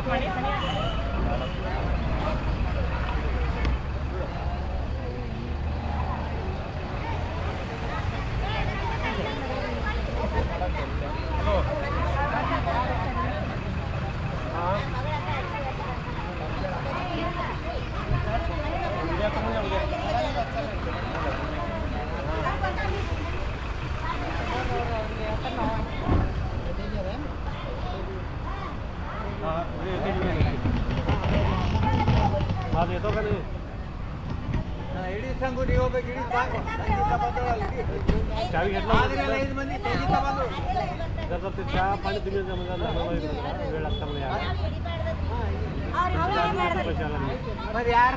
ಅದು येतो का नाही ಇಡೀ ಸಂಗು ನೀವು ಹೋಗ್ಬೇಕು ಇಡೀ ಸಾಕು ಸಂಗೀತ ಬಂದವಳಲ್ಲ ಇಡೀ. चावी घेतला ಆದ್ರೆ ಎಲ್ಲ ಐದು ಮಂದಿ ಸಂಗೀತ ಬಂದು जर तर ते चहा पाणी तुम्ही जर म्हणजे झालं नाही इकडं, वेळ लागता म्हणजे यायला. पैसे आला नाही. మరి ಯಾರ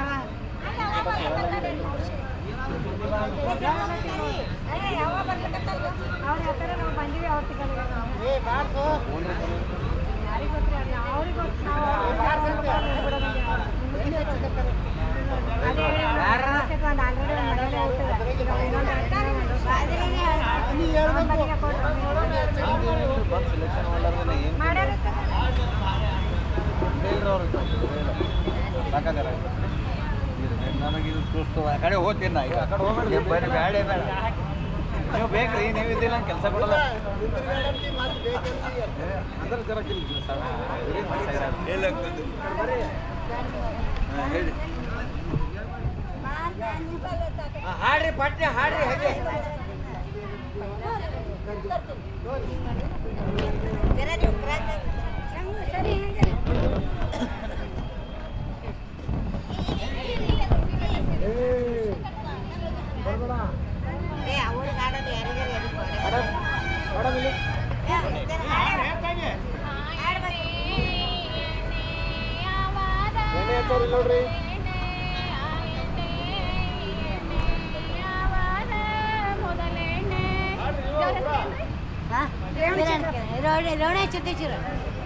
ನನಗೆ ಇದು ಸುಸ್ತು ಆ ಕಡೆ ಹೋಗ್ತೀನಿ ನಾ ಈಗ ಆ ಕಡೆ ಹೋಗ್ಬೇಡಿ ಬರೀ ಬೇಡ ಬೇಡ ನೀವು ಬೇಕ್ರಿ ನೀವು ಇದ್ದಿಲ್ಲ ಕೆಲಸ ಕೊಡಲ್ಲ ಅಂದ್ರೆ ಜರ ಹೇಳಿ ಹಾಡ್ರಿ ಪಟ್ಟೆ ಹಾಡ್ರಿ ಹೇಗೆ ಎಣ್ಣೆ ಹಚ್ಚೋರಿ ನೋಡ್ರಿ ರೋಣ ಚಿತ್ತೇಶ್ವರ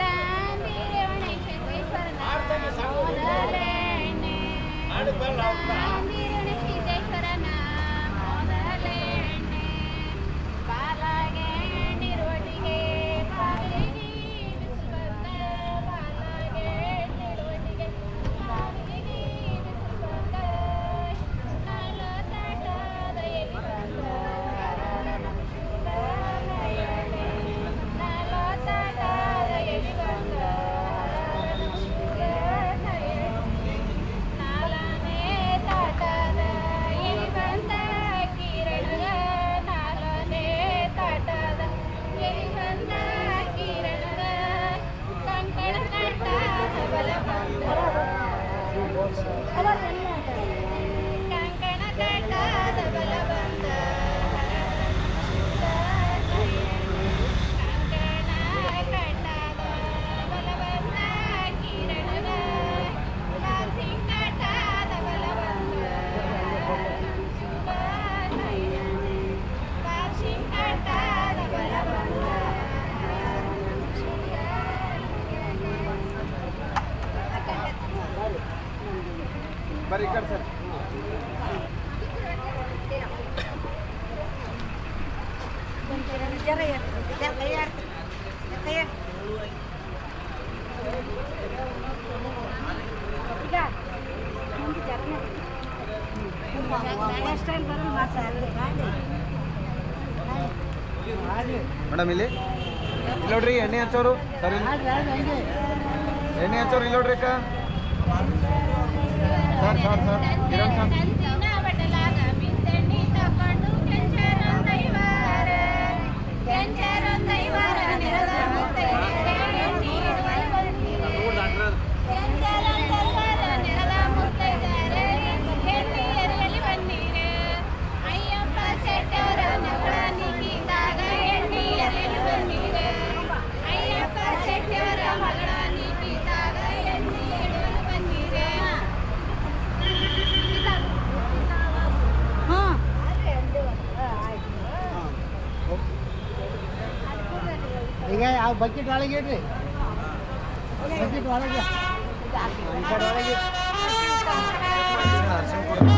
ಬರ್ರಿ ಈ ಕಡೆ ಸರ್ ಮೇಡಮ್ ಇಲ್ಲಿ ಇಲ್ಲಿ ನೋಡ್ರಿ ಎಣ್ಣೆ ಹಚ್ಚೋರು ಸರ್ ಇಲ್ಲಿ. ಎಣ್ಣೆ ಹಚ್ಚೋರು ಇಲ್ಲಿ ನೋಡ್ರಿ ಅಕ್ಕ sir sir sir Kiran sir ಈಗ ಯಾವ ಬಕೆಟ್ ಒಳಗೆ ಇಡ್ರಿ ಬಕೆಟ್ ಒಳಗೆ ಈ ಕಡೆ ಒಳಗೆ ಅರ್ಶಿಣ ಕೊಡು.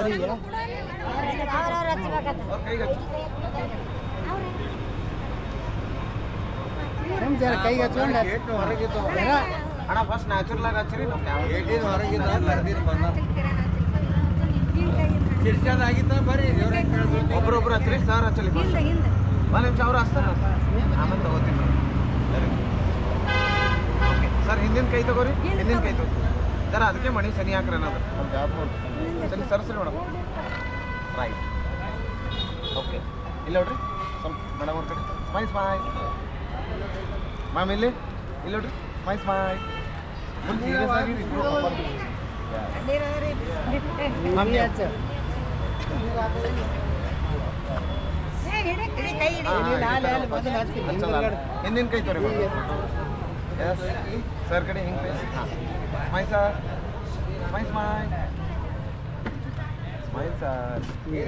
ಅವ್ರವ್ರು ಹಚ್ಬೇಕಂತ ಅವ್ರ ಕೈಗೆ ಹಚ್ಚು ನಮ್ಮ ಜರ ಕೈಗೆ ಹಚ್ಕೊಂಡು ಜರ ಅಣ್ಣ ಫಸ್ಟ್ ನ್ಯಾಚುರಲ್ ಆಗಿ ಹಚ್ಚಿರಿ ನಾವು ಒಬ್ರೊಬ್ರು ಹಚ್ಚಿರಿ ಸರ್ ಹಚ್ಚಲಿ first. ಒಂದು ನಿಮಿಷ ಅವ್ರು ಹಚ್ತಾರೆ ಆಮೇಲೆ ತಗೋತೀನಿ ಸರಿ ಓಕೆ ಸರ್ ಹಿಂದಿನ ಕೈ ತಗೋರಿ ಹಿಂದಿನ ಕೈ ತಗೋ ಸರ್ ಅದಕ್ಕೆ ಮಣಿ ಸನಿ ಹಾಕ್ರಿ ಅನ್ನೋದು ಸರಿ ಸರ್ ಸರಿ ಮೇಡಮ್ ರೈಟ್ ಓಕೆ ಇಲ್ಲ ನೋಡ್ರಿ ಸ್ವಲ್ಪ ಮೇಡಮ್ ಅವ್ರ ಕಡೆ ಸ್ಮೈಲ್ ಸ್ಮೈಲ್ ಮ್ಯಾಮ್ ಇಲ್ಲಿ ಇಲ್ಲ ನೋಡ್ರಿ ಸ್ಮೈಲ್ ಸ್ಮೈಲ್ ಫುಲ್ ಸೀರಿಯಸ್ ಆಗಿರಿ ಮ್ಯಾಮ್ ನೀ ಹಚ್ಚು ನೀನು ಅಲ್ಲಿ ಅಲ್ಲಿ ಮೊದಲು ಹಚ್ತೀನಿ ಹಿಂದೆ ಮುಂದ್ಗಡೆ. ಹಿಂದಿನ ಕೈ ತೋರಿ ಎಸ್ ಸರ್ ಕಡೆ ಹಿಂಗೆ ಫೇಸ್ ಹಾಂ smile sir smile smile smile sir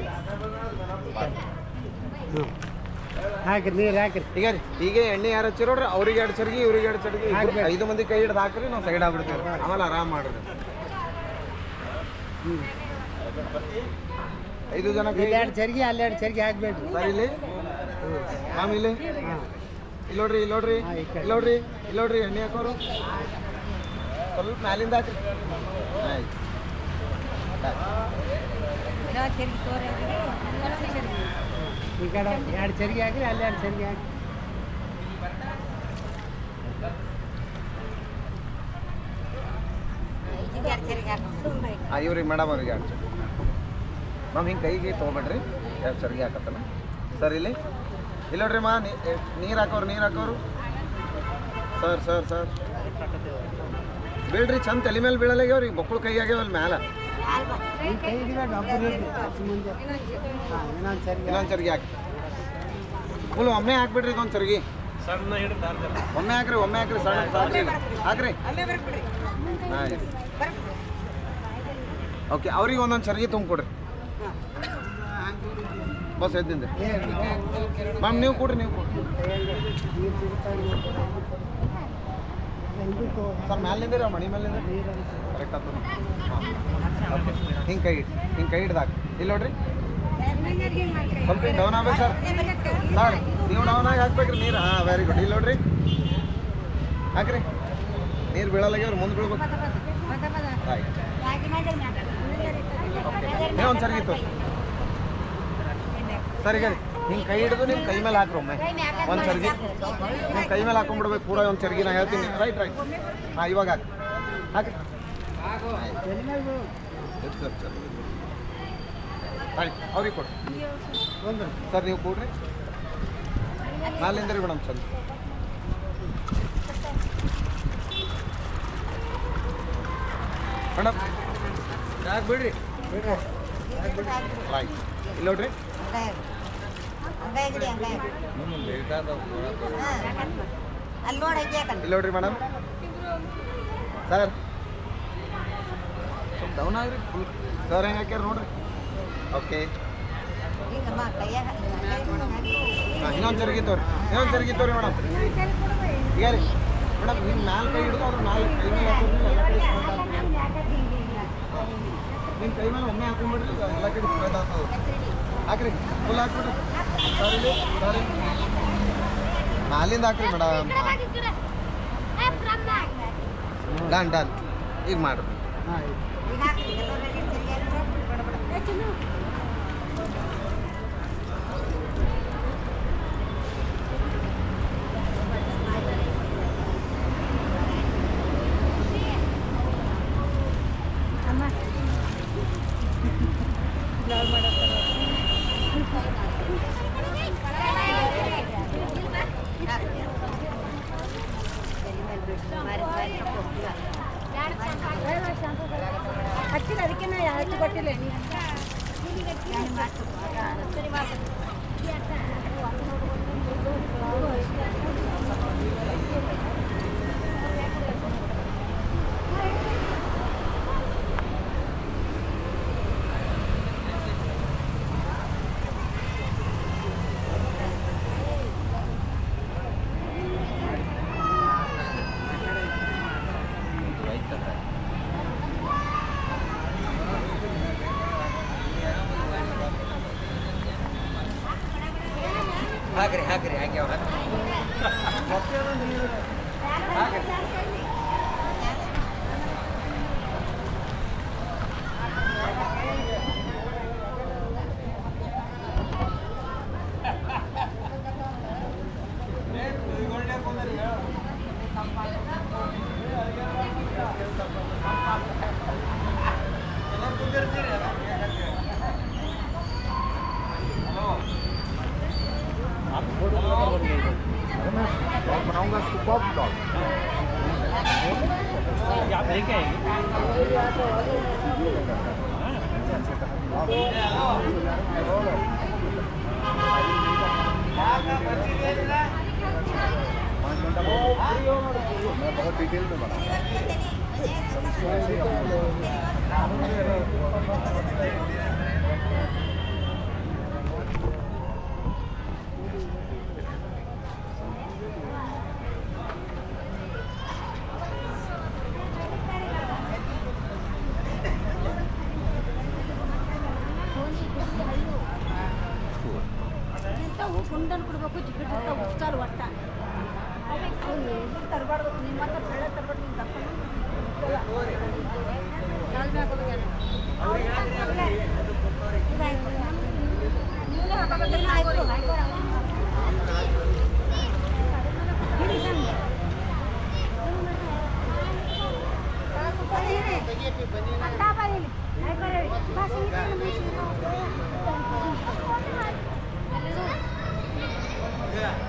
ಹಾಕ್ರಿ ನೀರು ಹಾಕ್ರಿ ಈಗ ರೀ ಈಗ ಎಣ್ಣೆ ಯಾರು ಹಚ್ಚಿರೋ ನೋಡ್ರಿ ಅವ್ರಿಗೆ ಎರಡು ಚರ್ಗಿ ಇವ್ರಿಗೆ ಎರಡು ಚರ್ಗಿ ಇಬ್ರು- ಹಾಕ್ಬೇಕು. ಐದು ಮಂದಿ ಕೈ ಹಿಡ್ದು ಹಾಕ್ರಿ ನಾವು ಸೈಡ್ ಆಗ್ಬಿಡ್ತೀವಿ ಆಮೇಲೆ ಆರಾಮ್ ಮಾಡ್ರಿ ಐದು ಜನ ಕೈ ಇಲ್ಲಿ ಎರಡು ಚರ್ಗಿ ಅಲ್ಲಿ ಎರಡು ಚರ್ಗಿ ಹಾಕ್ಬೇಡ್ರಿ ಸರ್ ಇಲ್ಲಿ ಮ್ಯಾಮ್ ಇಲ್ಲಿ ಹಾಂ ಇಲ್ಲಿ ನೋಡ್ರಿ ಇಲ್ಲಿ ನೋಡ್ರಿ ಹಾ, ಈ ಕಡೆ. ಇಲ್ಲಿ ನೋಡ್ರಿ ಇಲ್ಲಿ ನೋಡ್ರಿ ಎಣ್ಣೆ ಹಾಕೋರು ಸ್ವಲ್ಪ ಮ್ಯಾಲಿಂದ ಹಾಕ್ರಿ ಆಯ್ತು ಈ ಕಡೆ ಎರಡು ಚರ್ಗಿ ಹಾಕ್ರಿ ಅಲ್ಲಿ ಎರಡು ಚರ್ಗಿ ಹಾಕಿ ಹಾಂ ಇವ್ರಿಗೆ ಮೇಡಮ್ ಅವ್ರಿಗೆ ಎರಡು ಚರ್ಗಿ ಮ್ಯಾಮ್ ಹಿಂಗೆ ಕೈಗೆ ತೊಗೊಬೇಡ್ರಿ ಎರಡು ಚರ್ಗಿ ಹಾಕತ್ತಲ್ಲ ಸರ್ ಇಲ್ಲಿ ಇಲ್ಲಿ ನೋಡ್ರಿ ಮಾ ನೀರು ಹಾಕೋರು ನೀರು ಹಾಕೋರು ಸರ್ ಸರ್ ಸರ್ ಬೀಳ್ರಿ ಚಂದ ತಲೆ ಮೇಲೆ ಬೀಳಲಾಗ್ಯಾವ್ರಿ ಮಕ್ಕಳು ಕೈ ಆಗ್ಯಾವ ಅಲ್ಲಿ ಮ್ಯಾಲ ಈ ಕೈ ಹಿಡಿಬೇಡ ಒಬ್ಬರು ಹಿಡ್ರಿ ಹಚ್ಚು ಮುಂದೆ ಹಾಂ ಇನ್ನೊಂದು ಚರ್ಗಿ ಇನ್ನೊಂದು ಚರ್ಗಿ ಹಾಕಿ ಫುಲ್ ಒಮ್ಮೆ ಹಾಕ್ಬಿಡ್ರಿ ಇದೊಂದು ಚರ್ಗಿ ಸಣ್ಣ ಹಿಡಿದು ದಾರ್ದಲ್ಲ ಒಮ್ಮೆ ಹಾಕ್ರಿ ಒಮ್ಮೆ ಹಾಕ್ರಿ ಸಣ್ಣ ಸಾಕ್ರಿ ಹಾಕ್ರಿ ಆಯ್ತು ಓಕೆ ಅವ್ರಿಗೆ ಒಂದೊಂದು ಚರ್ಗಿ ತುಂಬಿಕೊಡ್ರಿ ಬಸ್ ಎದ್ದಿಂದ ಮ್ಯಾಮ್ ನೀವು ಕೊಡ್ರಿ ನೀವು ಕೊಡ್ರಿ ಸರ್ ಮ್ಯಾಲಿಂದ ರೀ ಮಣಿ ಮೇಲಿಂದ ಕರೆಕ್ಟ್ ಆಗ್ತದೆ ಓಕೆ ಹಿಂಗೆ ಕೈ ಇಟ್ಟು ಹಿಂಗೆ ಕೈ ಹಿಡ್ದು ಹಾಕಿ ಇಲ್ಲಿ ನೋಡ್ರಿ ಸ್ವಲ್ಪ ಡೌನ್ ಆಗ್ಬೇಕು ಸರ್ ಸರ್ ನೀವು ಡೌನ್ ಆಗಿ ಹಾಕ್ಬೇಕ್ರಿ ನೀರು ಹಾಂ ವೆರಿ ಗುಡ್ ಇಲ್ಲಿ ನೋಡ್ರಿ ಹಾಕ್ರಿ ನೀರು ಬೀಳಲಾಗ್ಯವ್ರಿ ಮುಂದೆ ಬೀಳ್ಬೇಕು ರೈಟ್ ಓಕೆ ಒಂದು ಚರ್ಗಿ ತೋರಿ ಸರ್ ಈಗ ಹಿಂಗೆ ಕೈ ಹಿಡಿದು ನಿಮ್ಮ ಕೈ ಮೇಲೆ ಹಾಕ್ರಿ ಒಮ್ಮೆ ಒಂದು ಚರ್ಗಿ ನಿಮ್ಮ ಕೈ ಮೇಲೆ ಹಾಕೊಂಡ್ಬಿಡ್ಬೇಕು ಪೂರ ಒಂದು ಚರ್ಗಿ ನಾ ಹೇಳ್ತೀನಿ ರೈಟ್ ರೈಟ್ ಹಾಂ ಇವಾಗ ಹಾಕಿ ಹಾಕಿ ಆಯ್ತು ಅವ್ರಿಗೆ ಕೊಡಿ ಸರ್ ನೀವು ಕೊಡ್ರಿ ನಾಲಿಂದ ರೀ ಮೇಡಮ್ ಚಂದ ಮೇಡಮ್ ಯಾಕೆ ಬಿಡ್ರಿ ಆಯ್ತು ಇಲ್ಲಿ ನೋಡ್ರಿ ಅಲ್ಲಿ ನೋಡಕ್ಕೆ ಯಾಕಂತ ಇಲ್ಲಿ ನೋಡ್ರಿ ಮೇಡಮ್ ಸರ್ ಸ್ವಲ್ಪ ಡೌನ್ ಆಗ್ರಿ ಫುಲ್ ಸರ್ ಹೆಂಗೆ ಹಾಕ್ಯಾರ ನೋಡ್ರಿ ಓಕೆ ಹಿಂಗಮ್ಮ ಕೈಯಾಗ ಹಾಂ ಇನ್ನೊಂದು ಚರ್ಗಿ ತೋರಿ ಇನ್ನೊಂದು ಚರ್ಗಿ ತೋರಿ ಮೇಡಮ್ ಈಗ ರೀ ಮೇಡಮ್ ಹಿಂಗೆ ಮ್ಯಾಲ ಕೈ ಹಿಡಿದು ಅದ್ರ ಮ್ಯಾಲ ಕೈ ಮೇಲೆ ಹಾಕೊಂಡ್ರಿ ಎಲ್ಲ ಕಡೆ ಸ್ಪ್ರೆಡ್ ಆಗ್ತದೆ ನಿಮ್ಮ ಕೈ ಮೇಲೆ ಒಮ್ಮೆ ಹಾಕೊಂಡ್ಬಿಡ್ರಿ ಎಲ್ಲ ಕಡೆ ಸ್ಪ್ರೆಡ್ ಆಗ್ತದೆ ಹಾಕ್ರಿ ಫುಲ್ ಹಾಕ್ಬಿಡ್ರಿ ಸರ್ ಇಲ್ಲಿ ಸರ್ ಮ್ಯಾಲಿಂದ ಹಾಕ್ರಿ ಮೇಡಮ್ ಡನ್ ಡನ್ ಈಗ ಮಾಡ್ರಿ ಹಾಂ ಈಗ ಹಾಕ್ರಿ ಎಲ್ಲರೂ ready ಸರಿಯಾಗಿ ಹಚ್ಚಿಲ್ಲ ಅದಕ್ಕೆ ನಾ ಹಚ್ಚಿ ಕೊಟ್ಟಿಲ್ಲ ಹಾಕ್ರಿ ಹಾಕ್ರಿ ಹಾಕ್ಯಾವ बनाऊंगा सुपर ब्लॉग आप लेके आएंगे मैं बहुत डिटेल में बना ಎಂತ ಕುಂಡನ್ ಕೊಡ್ಬೇಕು ಜಿಗಿಟ್ ಅಂತ ಉಚ್ಚಾರ ಒಟ್ಟ ಅವ್ನು ಇದು ತರಬಾರ್ದು ನಿಮ್ಮ ಹತ್ರ ಬೆಳೆ ತರಬಾರ್ದು ನಿಮ್ಮ ದಪ್ಪ ನೀವೇ ಹಾಕೋಬೇಕಲ್ಲ ಆಯ್ತು ಹಿಡಿ ಸಣ್ಣ. ಅಕ್ಕ ಬರೀಲಿ ಆಯ್ತು ಬರೀಲಿ ಬಸ್ ಇಲ್ಲಿ